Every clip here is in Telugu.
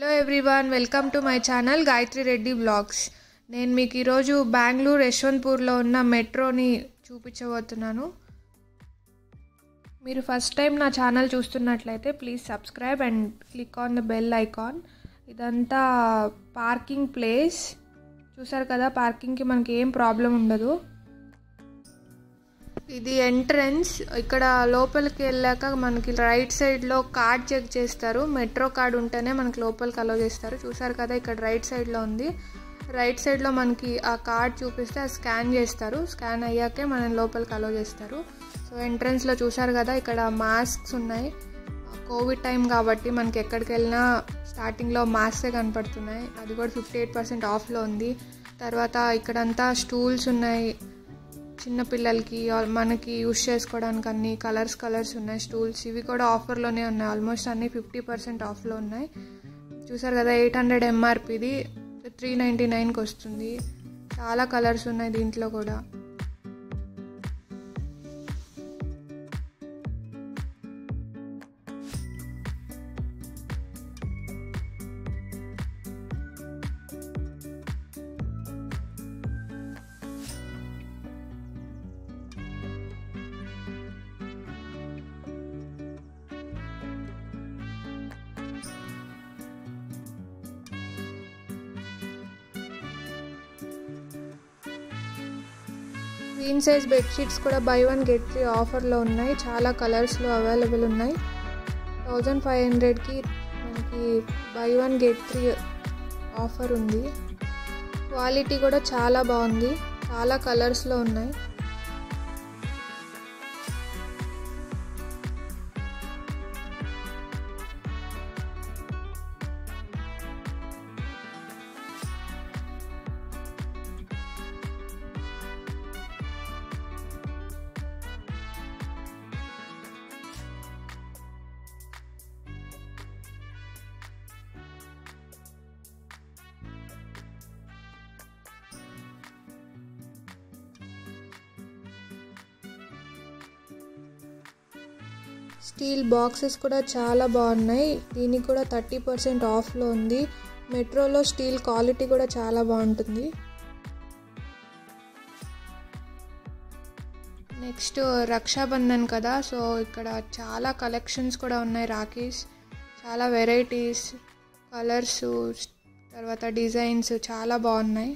hello everyone welcome to my channel Gayathri Reddy blogs నేను మీకు ఈరోజు బెంగళూరు యశ్వంత్పూర్లో ఉన్న మెట్రోని చూపించబోతున్నాను మీరు ఫస్ట్ టైం నా ఛానల్ చూస్తున్నట్లయితే please subscribe and click on the bell icon ఇదంతా పార్కింగ్ ప్లేస్ చూసారు కదా పార్కింగ్కి మనకి ఏం ప్రాబ్లం ఉండదు ఇది ఎంట్రన్స్ ఇక్కడ లోపలికి వెళ్ళాక మనకి రైట్ సైడ్లో కార్డ్ చెక్ చేస్తారు మెట్రో కార్డ్ ఉంటేనే మనకి లోపలికి అలో చేస్తారు చూసారు కదా ఇక్కడ రైట్ సైడ్లో ఉంది రైట్ సైడ్లో మనకి ఆ కార్డ్ చూపిస్తే అది స్కాన్ చేస్తారు స్కాన్ అయ్యాకే మనం లోపలికి అలో చేస్తారు సో ఎంట్రన్స్లో చూసారు కదా ఇక్కడ మాస్క్స్ ఉన్నాయి కోవిడ్ టైం కాబట్టి మనకి ఎక్కడికి వెళ్ళినా స్టార్టింగ్లో మాస్కే కనపడుతున్నాయి అది కూడా ఫిఫ్టీ ఎయిట్ పర్సెంట్ ఆఫ్లో ఉంది తర్వాత ఇక్కడంతా స్టూల్స్ ఉన్నాయి చిన్న పిల్లలకి మనకి యూస్ చేసుకోవడానికి అన్ని కలర్స్ కలర్స్ ఉన్నాయి స్టూల్స్ ఇవి కూడా ఆఫర్లోనే ఉన్నాయి ఆల్మోస్ట్ అన్ని ఫిఫ్టీ పర్సెంట్ ఆఫ్లో ఉన్నాయి చూసారు కదా ఎయిట్ హండ్రెడ్ ఎంఆర్పిది త్రీ నైంటీ నైన్కి వస్తుంది చాలా కలర్స్ ఉన్నాయి దీంట్లో కూడా క్వీన్ సైజ్ బెడ్షీట్స్ కూడా బై వన్ గెట్ త్రీ ఆఫర్లో ఉన్నాయి చాలా కలర్స్లో అవైలబుల్ ఉన్నాయి థౌజండ్ ఫైవ్ హండ్రెడ్కి మనకి buy one get three offer ఉంది క్వాలిటీ కూడా చాలా బాగుంది చాలా కలర్స్లో ఉన్నాయి స్టీల్ బాక్సెస్ కూడా చాలా బాగున్నాయి దీనికి కూడా థర్టీ పర్సెంట్ ఆఫ్లో ఉంది మెట్రోలో స్టీల్ క్వాలిటీ కూడా చాలా బాగుంటుంది నెక్స్ట్ రక్షాబంధన్ కదా సో ఇక్కడ చాలా కలెక్షన్స్ కూడా ఉన్నాయి రాఖీస్ చాలా వెరైటీస్ కలర్స్ తర్వాత డిజైన్స్ చాలా బాగున్నాయి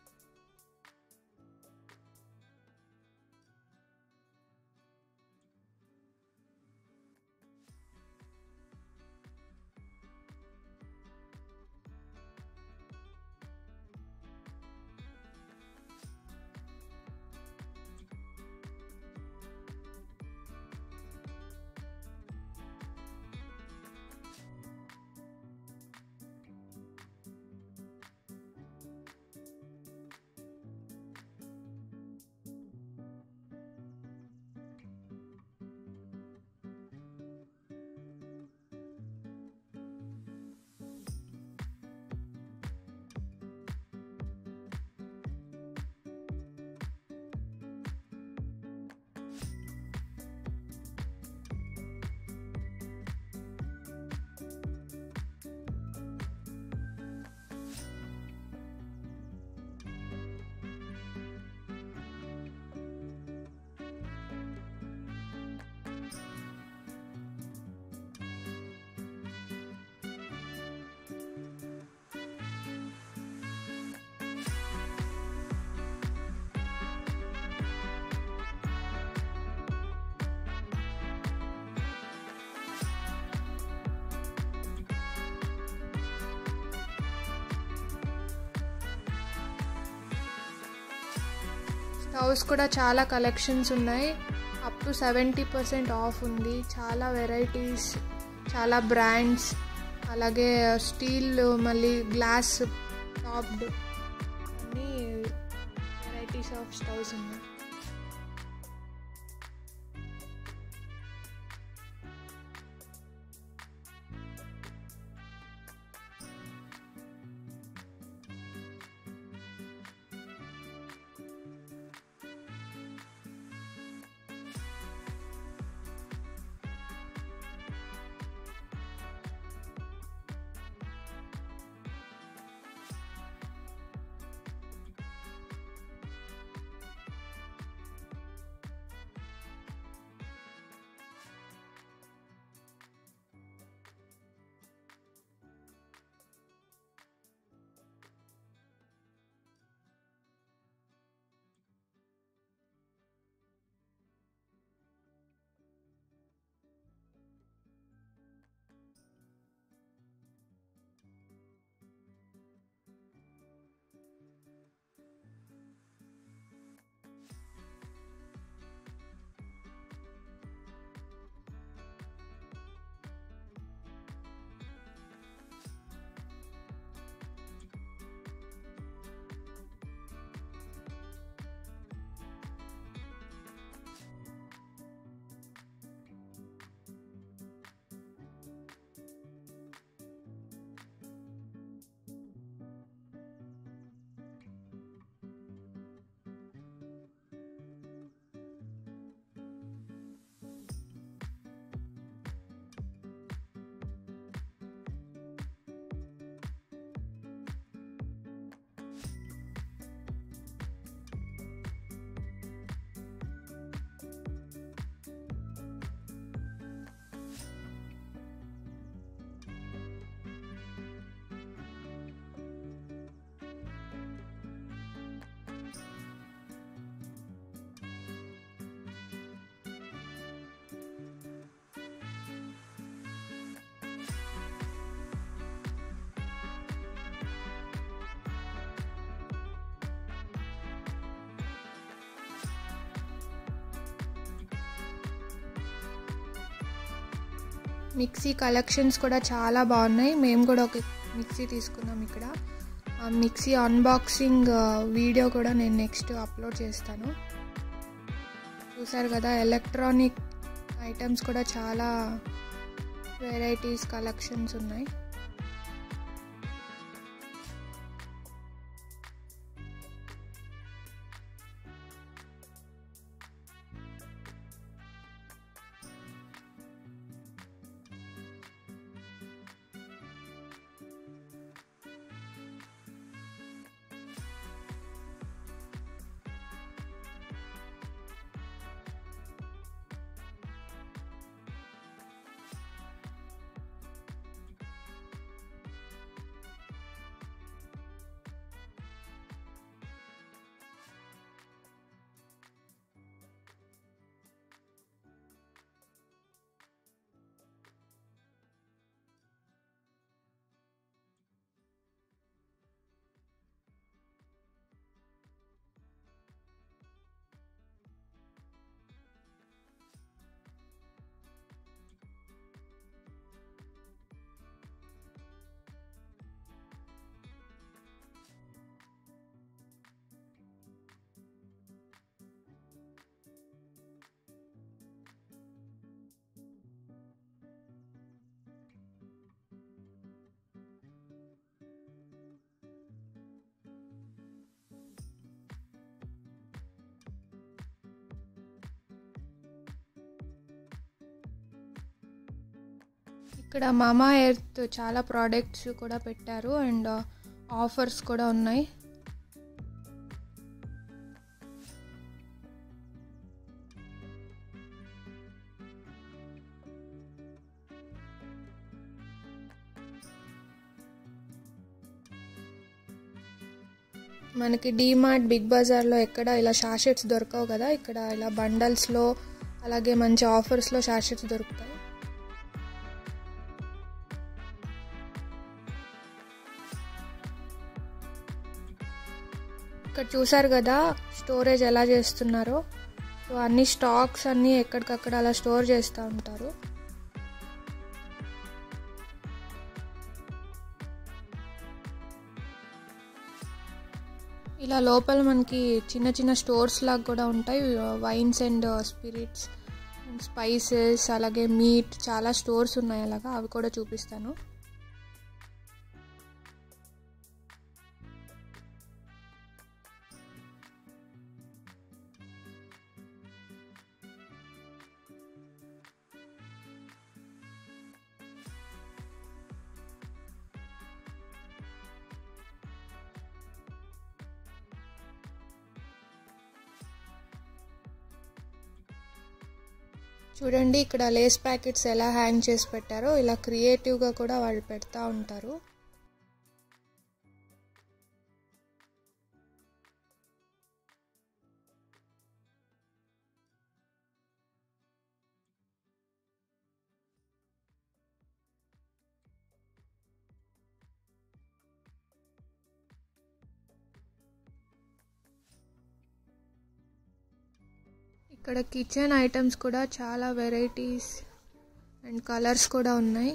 స్టవ్స్ కూడా చాలా కలెక్షన్స్ ఉన్నాయి up to seventy percent off ఉంది చాలా వెరైటీస్ చాలా బ్రాండ్స్ అలాగే స్టీల్ మళ్ళీ గ్లాస్ టాప్డ్ అన్నీ వెరైటీస్ ఆఫ్ స్టవ్స్ ఉన్నాయి మిక్సీ కలెక్షన్స్ కూడా చాలా బాగున్నాయి మేము కూడా ఒక మిక్సీ తీసుకున్నాం ఇక్కడ ఆ మిక్సీ అన్బాక్సింగ్ వీడియో కూడా నేను నెక్స్ట్ అప్లోడ్ చేస్తాను చూసారు కదా ఎలక్ట్రానిక్ ఐటమ్స్ కూడా చాలా వెరైటీస్ కలెక్షన్స్ ఉన్నాయి ఇక్కడ మామా ఎర్త్ చాలా ప్రోడక్ట్స్ కూడా పెట్టారు అండ్ ఆఫర్స్ కూడా ఉన్నాయి మనకి డీమార్ట్ బిగ్ బజార్లో ఎక్కడ ఇలా షాషెట్స్ దొరకవు కదా ఇక్కడ ఇలా బండల్స్లో అలాగే మంచి ఆఫర్స్లో షాషెట్స్ దొరుకుతాయి ఇక్కడ చూసారు కదా స్టోరేజ్ ఎలా చేస్తున్నారో సో అన్ని స్టాక్స్ అన్నీ ఎక్కడికక్కడ అలా స్టోర్ చేస్తూ ఉంటారు ఇలా లోపల మనకి చిన్న చిన్న స్టోర్స్ లాగా కూడా ఉంటాయి wines and spirits and spices అలాగే మీట్ చాలా స్టోర్స్ ఉన్నాయి అలాగా అవి కూడా చూపిస్తాను చూడండి ఇక్కడ లేస్ ప్యాకెట్స్ ఎలా హ్యాంగ్ చేసి పెట్టారో ఇలా క్రియేటివ్గా కూడా వాళ్ళు పెడతా ఉంటారు ఇక్కడ కిచెన్ ఐటమ్స్ కూడా చాలా వెరైటీస్ అండ్ కలర్స్ కూడా ఉన్నాయి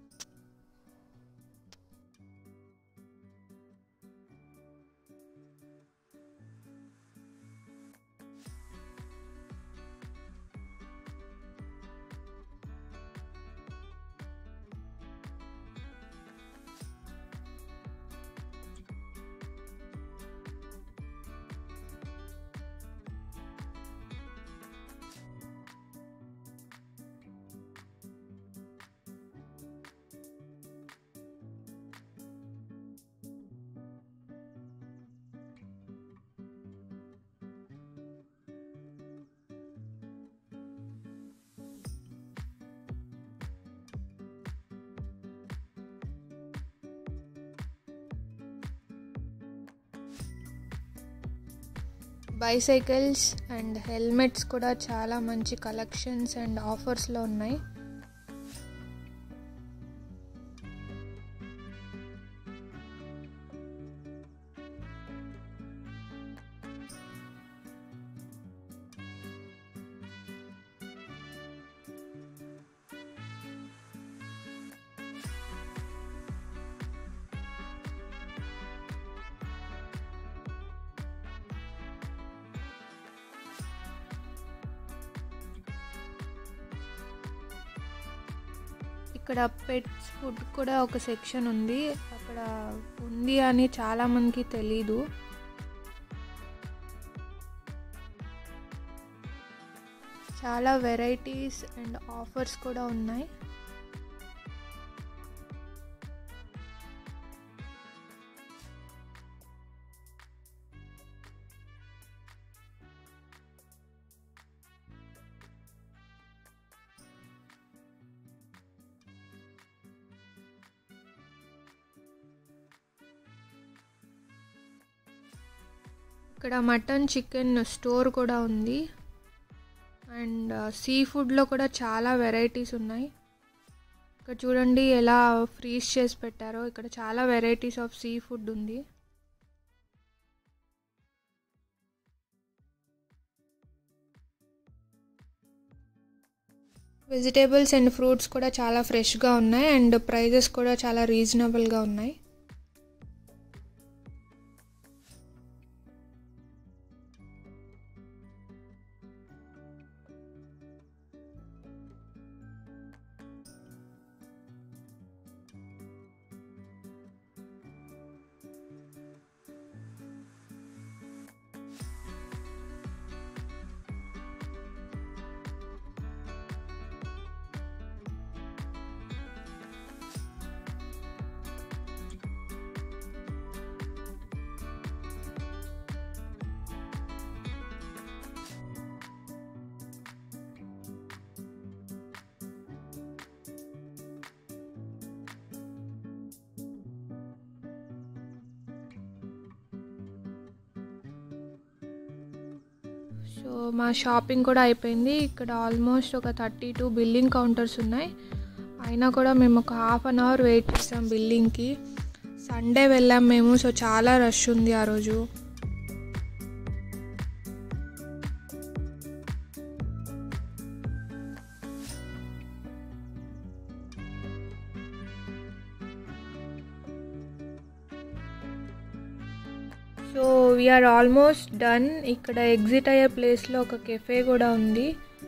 బైసైకిల్స్ అండ్ హెల్మెట్స్ కూడా చాలా మంచి కలెక్షన్స్ అండ్ ఆఫర్స్లో ఉన్నాయి ఇక్కడ పెట్స్ ఫుడ్ కూడా ఒక సెక్షన్ ఉంది అక్కడ ఉంది అని చాలా మందికి తెలీదు చాలా వెరైటీస్ అండ్ ఆఫర్స్ కూడా ఉన్నాయి ఇక్కడ మటన్ చికెన్ స్టోర్ కూడా ఉంది అండ్ సీ ఫుడ్లో కూడా చాలా వెరైటీస్ ఉన్నాయి ఇక్కడ చూడండి ఎలా ఫ్రీజ్ చేసి పెట్టారో ఇక్కడ చాలా వెరైటీస్ ఆఫ్ సీ ఫుడ్ ఉంది వెజిటేబుల్స్ అండ్ ఫ్రూట్స్ కూడా చాలా ఫ్రెష్గా ఉన్నాయి అండ్ ప్రైజెస్ కూడా చాలా రీజనబుల్గా ఉన్నాయి సో మా షాపింగ్ కూడా అయిపోయింది ఇక్కడ ఆల్మోస్ట్ ఒక థర్టీ టూ బిల్లింగ్ కౌంటర్స్ ఉన్నాయి అయినా కూడా మేము ఒక హాఫ్ అన్ అవర్ వెయిట్ చేసాం బిల్లింగ్కి సండే వెళ్ళాం మేము సో చాలా రష్ ఉంది ఆ రోజు సో వీఆర్ ఆల్మోస్ట్ డన్ ఇక్కడ ఎగ్జిట్ అయ్యే ప్లేస్లో ఒక కెఫే కూడా ఉంది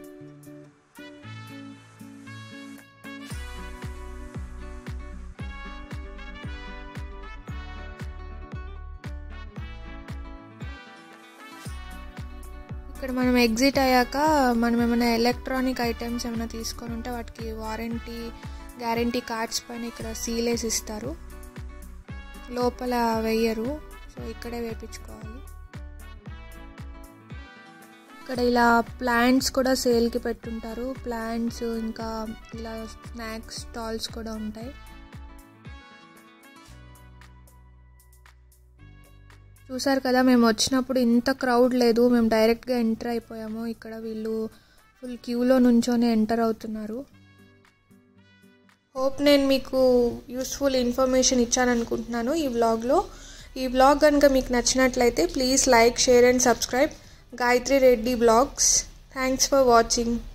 ఇక్కడ మనం ఎగ్జిట్ అయ్యాక మనం ఏమైనా ఎలక్ట్రానిక్ ఐటమ్స్ ఏమైనా తీసుకొని ఉంటే వాటికి వారంటీ గ్యారంటీ కార్డ్స్ పైన ఇక్కడ సీలేసి ఇస్తారు లోపల వెయ్యరు సో ఇక్కడే వేపించుకోవాలి ఇక్కడ ఇలా ప్లాంట్స్ కూడా సేల్కి పెట్టుంటారు ప్లాంట్స్ ఇంకా ఇలా స్నాక్స్ స్టాల్స్ కూడా ఉంటాయి చూసారు కదా మేము వచ్చినప్పుడు ఇంత క్రౌడ్ లేదు మేము డైరెక్ట్గా ఎంటర్ అయిపోయాము ఇక్కడ వీళ్ళు ఫుల్ క్యూలో నుంచొని ఎంటర్ అవుతున్నారు హోప్ నేను మీకు యూస్ఫుల్ ఇన్ఫర్మేషన్ ఇచ్చాను అనుకుంటున్నాను ఈ వ్లాగ్లో ఈ బ్లాగ్ కనుక మీకు నచ్చినట్లయితే please like share and subscribe Gayatri Reddy blogs thanks for watching